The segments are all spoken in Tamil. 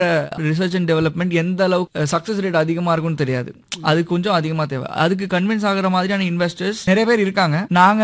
ரிசர்ச் அண்ட் டெவலப்மெண்ட் எந்த அளவுக்கு சக்சஸ் ரேட் அதிகமா இருக்கும்னு தெரியாது அது கொஞ்சம் அதிகமா தேவை அதுக்கு கன்வின்ஸ் ஆகுற மாதிரியான இன்வெஸ்டர்ஸ் நிறைய பேர் இருக்காங்க நாங்க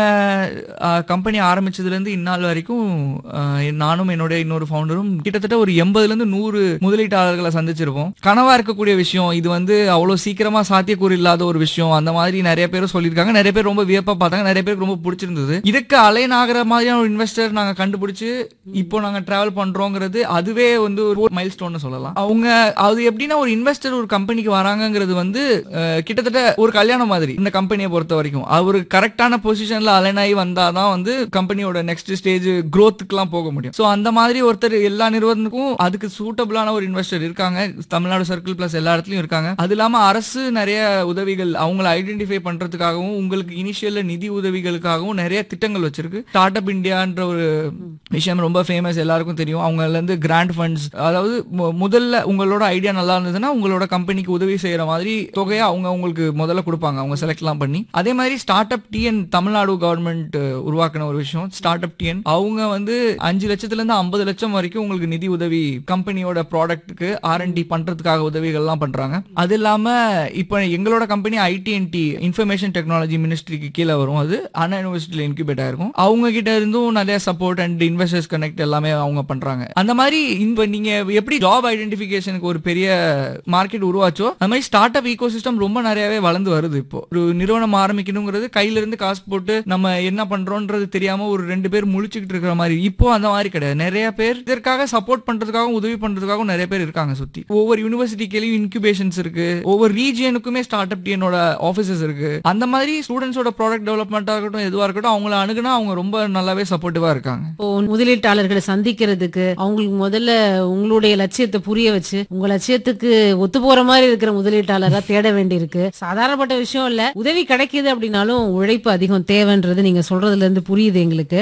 கம்பெனி ஆரம்பிச்சதுல இருந்து இந்நாள் வரைக்கும் அஹ், நானும் என்னோட இன்னொரு ஃபவுண்டரும் கிட்டத்தட்ட ஒரு எண்பதுல இருந்து நூறு முதலீட்டாளர்களை சந்திச்சிருப்போம் கனவா இருக்கக்கூடிய விஷயம் இது வந்து அவ்வளவு சீக்கிரமா சாத்தியக்கூறு இல்லாத ஒரு விஷயம் அந்த மாதிரி நிறைய பேர் சொல்லியிருக்காங்க நிறைய பேர் ரொம்ப வியப்பா பார்த்தாங்க நிறைய பேருக்கு ரொம்ப பிடிச்சிருந்தது இதுக்கு அலைன் ஆகிற மாதிரியான ஒரு இன்வெஸ்டர் நாங்க கண்டுபிடிச்சு இப்போ நாங்க டிராவல் பண்றோங்கிறது அதுவே வந்து ஒரு மைல் ஸ்டோன் சொல்லலாம் அவங்க அது எப்படின்னா ஒரு இன்வெஸ்டர் ஒரு கம்பெனிக்கு வராங்கங்கிறது வந்து அஹ், கிட்டத்தட்ட ஒரு கல்யாணம் மாதிரி இந்த கம்பெனியை பொறுத்த வரைக்கும் அவர் கரெக்டான பொசிஷன்ல அலைன் ஆகி வந்தாதான் வந்து கம்பெனியோட நெக்ஸ்ட் ஸ்டேஜ் growth-க்குலாம் போக முடியும் ஸோ அந்த மாதிரி ஒருத்தர் எல்லா நிறுவனத்துக்கும் அதுக்கு சூட்டபிளான ஒரு இன்வெஸ்டர் இருக்காங்க தமிழ்நாடு சர்க்கிள் பிளஸ் எல்லா இடத்துலயும் இருக்காங்க அது இல்லாம அரசு நிறைய உதவிகள் அவங்களை ஐடென்டிஃபை பண்றதுக்காகவும் உங்களுக்கு இனிஷியல்ல நிதி உதவிகளுக்காகவும் நிறைய திட்டங்கள் வச்சிருக்கு ஸ்டார்ட் அப் இந்தியான்ற ஒரு விஷயம் ரொம்ப ஃபேமஸ் எல்லாருக்கும் தெரியும் அவங்கல இருந்து கிராண்ட் ஃபண்ட்ஸ் அதாவது மு- முதல்ல உங்களோட ஐடியா நல்லா இருந்ததுன்னா உங்களோட கம்பெனிக்கு உதவி செய்யற மாதிரி தொகையை அவங்க உங்களுக்கு முதல்ல கொடுப்பாங்க அவங்க செலக்ட்லாம் பண்ணி அதே மாதிரி start up TN Tamil Nadu government உருவாக்கின ஒரு விஷயம் ஸ்டார்ட் அப் டிஎன் அவங்க வந்து அஞ்சு லட்சத்துல இருந்து ஐம்பது லட்சம் வரைக்கும் உங்களுக்கு நிதி உதவி கம்பெனியோட ப்ராடக்ட்டுக்கு ஆர்என்டி பண்றதுக்காக உதவிகள்லாம் பண்றாங்க அது இல்லாம இப்ப எங்களோட கம்பெனி ஐடிஎன்டி இன்ஃபர்மேஷன் டெக்னாலஜி மினிஸ்ட்ரிக்கு கீழே வரும் அது அண்ணா யூனிவர்சிட்டியில இன்குபேட் ஆயிருக்கும் அவங்க கிட்ட இருந்தும் நிறைய சப்போர்ட் அண்ட் இன்வெஸ்டர்ஸ் கனெக்ட் எல்லாமே அவங்க பண்றாங்க அந்த மாதிரி இந்த நீங்க எப்படி ஜாப் ஐடென்டிஃபிகேஷனுக்கு ஒரு பெரிய மார்க்கெட் உருவாச்சோ அந்த மாதிரி ஸ்டார்ட் அப் ஈகோ சிஸ்டம் ரொம்ப நிறையவே வளர்ந்து வருது இப்போ ஒரு நிறுவனம் ஆரம்பிக்கணுங்கிறது கையில இருந்து காசு போட்டு நம்ம என்ன பண்றோம்ன்றது தெரியாம ஒரு ரெண்டு பேர் முழிச்சுக்கிட்டு இருக்கிற மாதிரி இப்போ அந்த மாதிரி கிடையாது நிறைய பேர் இதற்காக சப்போர்ட் பண்றதுக்காகவும் உதவி பண்றதுக்காகவும் நிறைய பேர் இருக்காங்க சுத்தி ஒவ்வொரு யூனிவர்சிட்டிக்கையும் இன்குபேஷன்ஸ் இருக்கு ஒவ்வொரு ரீஜியனுக்குமே ஸ்டார்ட் அப் டிஎனோட ஆஃபீஸஸ் இருக்கு அந்த மாதிரி ஸ்டூடெண்ட்ஸோட ப்ராடக்ட் டெவலப்மெண்ட்டாக இருக்கட்டும் எதுவா இருக்கட்டும் அவங்கள அணுகுனா அவங்க ரொம்ப நல்லாவே சப்போர்ட்டிவா இருக்காங்க இப்போ முதலீட்டாளர்களை சந்திக்கிறதுக்கு அவங்களுக்கு முதல்ல உங்களுடைய லட்சியத்தை புரிய வச்சு உங்க லட்சியத்துக்கு ஒத்து போற மாதிரி இருக்கிற முதலீட்டாளரா தேட வேண்டியிருக்கு சாதாரணப்பட்ட விஷயம் இல்ல உதவி கிடைக்குது அப்படின்னாலும் உழைப்பு அதிகம் தேவைன்றது நீங்க சொல்றதுல இருந்து புரியுது எங்களுக்கு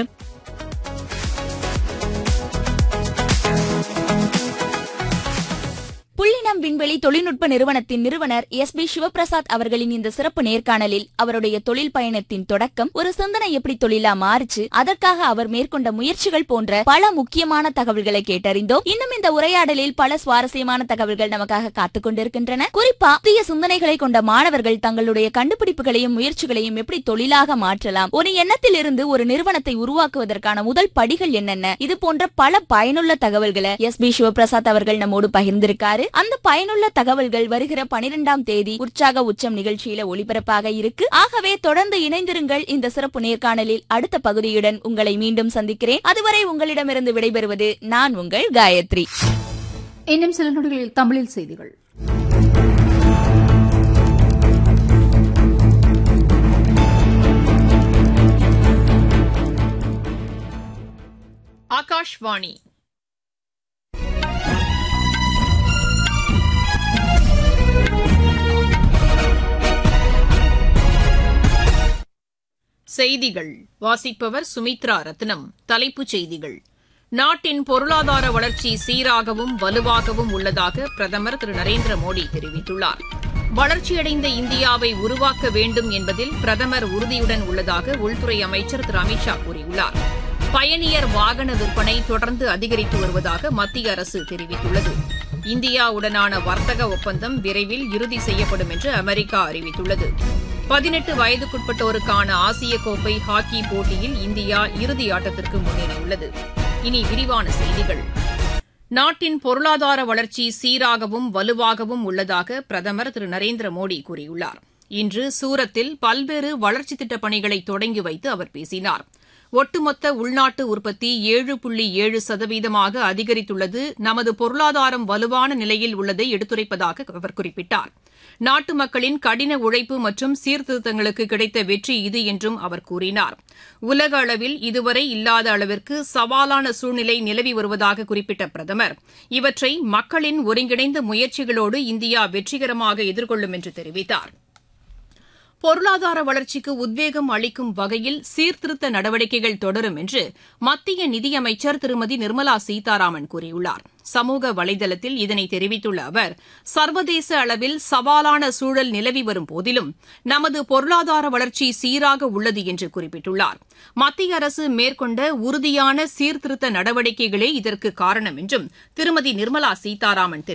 புள்ளினம் விண்வெளி தொழில்நுட்ப நிறுவனத்தின் நிறுவனர் எஸ் பி சிவபிரசாத் அவர்களின் இந்த சிறப்பு நேர்காணலில் அவருடைய தொழில் பயணத்தின் தொடக்கம் ஒரு சிந்தனை எப்படி தொழிலா மாறுச்சு அதற்காக அவர் மேற்கொண்ட முயற்சிகள் போன்ற பல முக்கியமான தகவல்களை கேட்டறிந்தோம் இன்னும் இந்த உரையாடலில் பல சுவாரஸ்யமான தகவல்கள் நமக்காக காத்துக் கொண்டிருக்கின்றன குறிப்பா புதிய சிந்தனைகளை கொண்ட மாணவர்கள் தங்களுடைய கண்டுபிடிப்புகளையும் முயற்சிகளையும் எப்படி தொழிலாக மாற்றலாம் ஒரு எண்ணத்தில் இருந்து ஒரு நிறுவனத்தை உருவாக்குவதற்கான முதல் படிகள் என்னென்ன இது போன்ற பல பயனுள்ள தகவல்களை எஸ் பி சிவபிரசாத் அவர்கள் நம்மோடு பகிர்ந்திருக்காரு அந்த பயனுள்ள தகவல்கள் வருகிற பனிரெண்டாம் தேதி உற்சாக உச்சம் நிகழ்ச்சியில ஒளிபரப்பாக இருக்கு ஆகவே தொடர்ந்து இணைந்திருங்கள் இந்த சிறப்பு நேர்காணலில் அடுத்த பகுதியுடன் உங்களை மீண்டும் சந்திக்கிறேன் அதுவரை உங்களிடமிருந்து விடைபெறுவது நான் உங்கள் காயத்ரி இன்னும் சில நொடிகளில் தமிழில் செய்திகள் ஆகாஷ்வாணி செய்திகள் வாசிப்பவர் சுமித்ரா ரத்னம் தலைப்புச் செய்திகள் நாட்டின் பொருளாதார வளர்ச்சி சீராகவும் வலுவாகவும் உள்ளதாக பிரதமர் திரு நரேந்திர மோடி தெரிவித்துள்ளார் வளர்ச்சியடைந்த இந்தியாவை உருவாக்க வேண்டும் என்பதில் பிரதமர் உறுதியுடன் உள்ளதாக உள்துறை அமைச்சர் திரு அமித் ஷா கூறியுள்ளார் பயணியர் வாகன விற்பனை தொடர்ந்து அதிகரித்து வருவதாக மத்திய அரசு தெரிவித்துள்ளது இந்தியாவுடனான வர்த்தக ஒப்பந்தம் விரைவில் இறுதி செய்யப்படும் என்று அமெரிக்கா அறிவித்துள்ளது பதினெட்டு வயதுக்குட்பட்டோருக்கான ஆசிய கோப்பை ஹாக்கி போட்டியில் இந்தியா இறுதி ஆட்டத்திற்கு முன்னேறியுள்ளது இனி விரிவான செய்திகள் நாட்டின் பொருளாதார வளர்ச்சி சீராகவும் வலுவாகவும் உள்ளதாக பிரதமர் திரு நரேந்திர மோடி கூறியுள்ளார் இன்று சூரத்தில் பல்வேறு வளர்ச்சித் திட்டப் பணிகளை தொடங்கி வைத்து அவர் பேசினார் ஒட்டுமொத்த உள்நாட்டு உற்பத்தி ஏழு புள்ளி ஏழு சதவீதமாக அதிகரித்துள்ளது நமது பொருளாதாரம் வலுவான நிலையில் உள்ளதை எடுத்துரைப்பதாக அவர் குறிப்பிட்டார் நாட்டு மக்களின் கடின உழைப்பு மற்றும் சீர்திருத்தங்களுக்கு கிடைத்த வெற்றி இது என்றும் அவர் கூறினார் உலக அளவில் இதுவரை இல்லாத அளவிற்கு சவாலான சூழ்நிலை நிலவி வருவதாக குறிப்பிட்ட பிரதமர் இவற்றை மக்களின் ஒருங்கிணைந்த முயற்சிகளோடு இந்தியா வெற்றிகரமாக எதிர்கொள்ளும் என்று தெரிவித்தார் பொருளாதார வளர்ச்சிக்கு உத்வேகம் அளிக்கும் வகையில் சீர்திருத்த நடவடிக்கைகள் தொடரும் என்று மத்திய நிதியமைச்சர் திருமதி நிர்மலா சீதாராமன் கூறியுள்ளார் சமூக வலைதளத்தில் இதனை தெரிவித்துள்ள அவர் சர்வதேச அளவில் சவாலான சூழல் நிலவி வரும் போதிலும் நமது பொருளாதார வளர்ச்சி சீராக உள்ளது என்று குறிப்பிட்டுள்ளார் மத்திய அரசு மேற்கொண்ட உறுதியான சீர்திருத்த நடவடிக்கைகளே இதற்கு காரணம் என்றும் திருமதி நிர்மலா சீதாராமன் தெரிவித்தார்